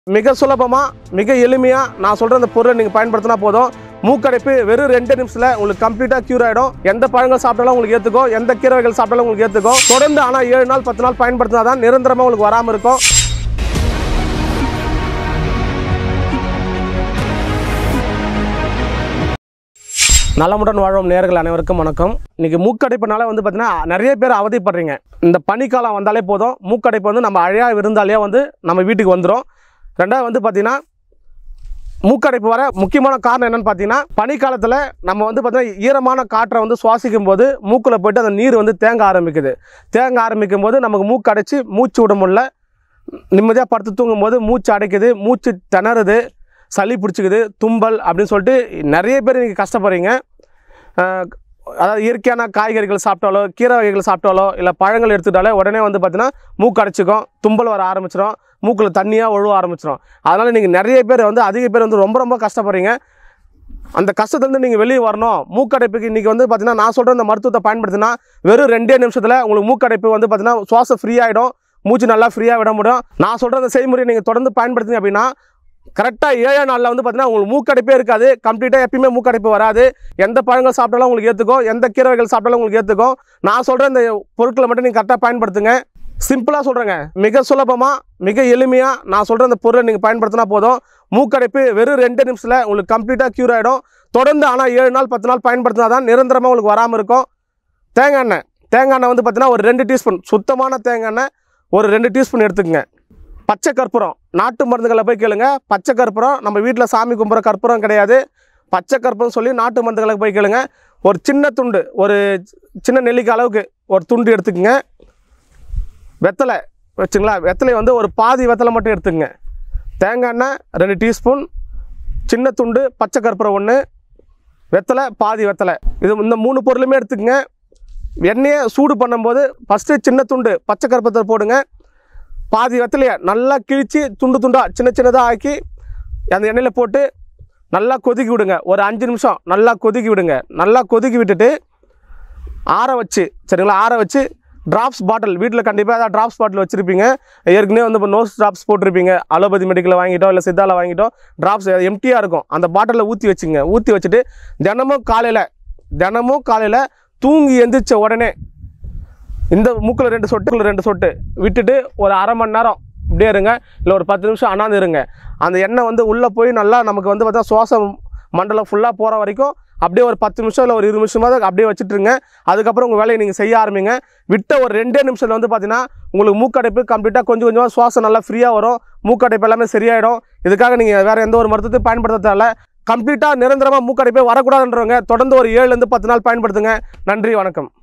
மிக சுலபமாக மிக எளிமையாக நான் சொல்கிற அந்த பொருளை நீங்கள் பயன்படுத்தினா போதும் மூக்கடைப்பு வெறும் ரெண்டு நிமிஷத்தில் உங்களுக்கு கம்ப்ளீட்டாக க்யூர் ஆகிடும் எந்த பழங்கள் சாப்பிட்டாலும் உங்களுக்கு ஏற்றுக்கும் எந்த கீரை வகைகள் சாப்பிட்டாலும் உங்களுக்கு ஏற்றுக்கும் தொடர்ந்து ஆனால் ஏழு நாள் பத்து நாள் பயன்படுத்தினா தான் நிரந்தரமாக உங்களுக்கு வராமல் இருக்கும் நலமுடன் வாழும் நேர்கள் அனைவருக்கும் வணக்கம் இன்னைக்கு மூக்கடைப்புனால வந்து பார்த்தீங்கன்னா நிறைய பேர் அவதிப்படுறீங்க இந்த பனிக்காலம் வந்தாலே போதும் மூக்கடைப்பு வந்து நம்ம அழையா விருந்தாலே வந்து நம்ம வீட்டுக்கு வந்துடும் ரெண்டாவது வந்து பார்த்தீங்கன்னா மூக்கடைப்பு வர முக்கியமான காரணம் என்னன்னு பார்த்தீங்கன்னா பனிக்காலத்தில் நம்ம வந்து பார்த்தீங்கன்னா ஈரமான காற்றை வந்து சுவாசிக்கும் போது மூக்கில் போயிட்டு அந்த நீர் வந்து தேங்க ஆரம்பிக்குது தேங்க ஆரம்பிக்கும் போது நமக்கு மூக்கு அடைச்சி மூச்சு விட முடியல நிம்மதியாக படுத்து தூங்கும்போது மூச்சு அடைக்குது மூச்சு திணறுது சளி பிடிச்சிக்குது தும்பல் அப்படின்னு சொல்லிட்டு நிறைய பேர் இன்றைக்கி கஷ்டப்படுறீங்க அஹ், அதாவது இயற்கையான காய்கறிகள் சாப்பிட்டாலோ கீரை வகைகள் சாப்பிட்டாலோ இல்லை பழங்கள் எடுத்துக்கிட்டாலே உடனே வந்து பார்த்தீங்கன்னா மூக்கு அடைச்சிக்கும் தும்பல் வர ஆரம்பிச்சிடும் மூக்கில் தண்ணியாக ஒழுவ ஆரம்பிச்சிடும் அதனால் நீங்கள் நிறைய பேர் வந்து அதிக பேர் வந்து ரொம்ப ரொம்ப கஷ்டப்படுறீங்க அந்த கஷ்டத்துலேருந்து நீங்கள் வெளியே வரணும் மூக்கடைப்புக்கு இன்றைக்கி வந்து பார்த்தீங்கன்னா நான் சொல்கிற இந்த மருத்துவத்தை பயன்படுத்தினா வெறும் ரெண்டே நிமிஷத்தில் உங்களுக்கு மூக்கடைப்பு வந்து பார்த்தீங்கன்னா சுவாசம் ஃப்ரீ ஆகிடும் மூச்சு நல்லா ஃப்ரீயாக விட முடியும் நான் சொல்கிற அந்த செய்முறையை நீங்கள் தொடர்ந்து பயன்படுத்திங்க அப்படின்னா கரெக்டாக ஏழாம் நாளில் வந்து பார்த்தீங்கன்னா உங்களுக்கு மூக்கடைப்பே இருக்காது கம்ப்ளீட்டாக எப்பயுமே மூக்கடைப்பு வராது எந்த பழங்கள் சாப்பிட்டாலும் உங்களுக்கு ஏற்றுக்கும் எந்த கீரை வகைகள் சாப்பிட்டாலும் உங்களுக்கு ஏற்றுக்கும் நான் சொல்கிற இந்த பொருட்களை மட்டும் நீங்கள் கரெக்டாக பயன்படுத்துங்க சிம்பிளாக சொல்கிறேங்க மிக சுலபமாக மிக எளிமையாக நான் சொல்கிற அந்த பொருளை நீங்கள் பயன்படுத்தினா போதும் மூக்கடைப்பு வெறும் ரெண்டு நிமிஷத்தில் உங்களுக்கு கம்ப்ளீட்டாக க்யூர் ஆகிடும் தொடர்ந்து ஆனால் ஏழு நாள் பத்து நாள் பயன்படுத்தினா தான் நிரந்தரமாக உங்களுக்கு வராமல் இருக்கும் தேங்காய் எண்ணெய் தேங்காய் எண்ணெய் வந்து பார்த்தீங்கன்னா ஒரு ரெண்டு டீஸ்பூன் சுத்தமான தேங்காய் எண்ணெய் ஒரு ரெண்டு டீஸ்பூன் எடுத்துக்கங்க பச்சை கற்பூரம் நாட்டு மருந்துகளை போய் கேளுங்க பச்சை கற்பூரம் நம்ம வீட்டில் சாமி கும்பிட்ற கற்பூரம் கிடையாது பச்சை கற்பூரம் சொல்லி நாட்டு மருந்துகளை போய் கேளுங்க ஒரு சின்ன துண்டு ஒரு சின்ன நெல்லிக்காய் அளவுக்கு ஒரு துண்டு எடுத்துக்கங்க வெத்தலை வச்சுங்களா வெத்தலை வந்து ஒரு பாதி வெத்தலை மட்டும் எடுத்துக்கங்க தேங்காய் எண்ணெய் ரெண்டு டீஸ்பூன் சின்ன துண்டு பச்சை கற்பூரம் ஒன்று வெத்தலை பாதி வெத்தலை இது இந்த மூணு பொருளுமே எடுத்துக்கங்க எண்ணெயை சூடு பண்ணும்போது ஃபஸ்ட்டு சின்ன துண்டு பச்சை கற்பூரத்தை போடுங்க பாதி வெத்தலையை நல்லா கிழித்து துண்டு துண்டாக சின்ன சின்னதாக ஆக்கி அந்த எண்ணெயில் போட்டு நல்லா கொதிக்கி விடுங்க ஒரு அஞ்சு நிமிஷம் நல்லா கொதிக்கி விடுங்க நல்லா கொதிக்கி விட்டுட்டு ஆற வச்சு சரிங்களா ஆற வச்சு ட்ராப்ஸ் பாட்டில் வீட்டில் கண்டிப்பாக ஏதாவது ட்ராப்ஸ் பாட்டில் வச்சுருப்பீங்க ஏற்கனவே வந்து இப்போ நோஸ் ட்ராப்ஸ் போட்டிருப்பீங்க அலோபதி மெடிக்கலில் வாங்கிட்டோ இல்லை சித்தாவில் வாங்கிட்டோ ட்ராப்ஸ் எம்டியாக இருக்கும் அந்த பாட்டிலில் ஊற்றி வச்சுங்க ஊற்றி வச்சுட்டு தினமும் காலையில் தினமும் காலையில் தூங்கி எந்திரிச்ச உடனே இந்த மூக்கில் ரெண்டு சொட்டுக்குள்ள ரெண்டு சொட்டு விட்டுட்டு ஒரு அரை மணி நேரம் இப்படியே இருங்க இல்லை ஒரு பத்து நிமிஷம் அண்ணாந்து இருங்க அந்த எண்ணெய் வந்து உள்ளே போய் நல்லா நமக்கு வந்து பார்த்தா சுவாச மண்டலம் ஃபுல்லாக போகிற வரைக்கும் அப்படியே ஒரு பத்து நிமிஷம் இல்லை ஒரு இருபது நிமிஷமாவது அப்படியே வச்சுட்டுருங்க அதுக்கப்புறம் உங்கள் வேலையை நீங்கள் செய்ய ஆரம்பிங்க விட்ட ஒரு ரெண்டே நிமிஷத்தில் வந்து பார்த்தீங்கன்னா உங்களுக்கு மூக்கடைப்பு கம்ப்ளீட்டாக கொஞ்சம் கொஞ்சமாக சுவாசம் நல்லா ஃப்ரீயாக வரும் மூக்கடைப்பு எல்லாமே சரியாயிடும் இதுக்காக நீங்கள் வேறு எந்த ஒரு மருத்துவத்தையும் பயன்படுத்த தேவையில்ல கம்ப்ளீட்டாக நிரந்தரமாக மூக்கடைப்பே வரக்கூடாதுன்றவங்க தொடர்ந்து ஒரு ஏழுலேருந்து பத்து நாள் பயன்படுத்துங்க நன்றி வணக்கம்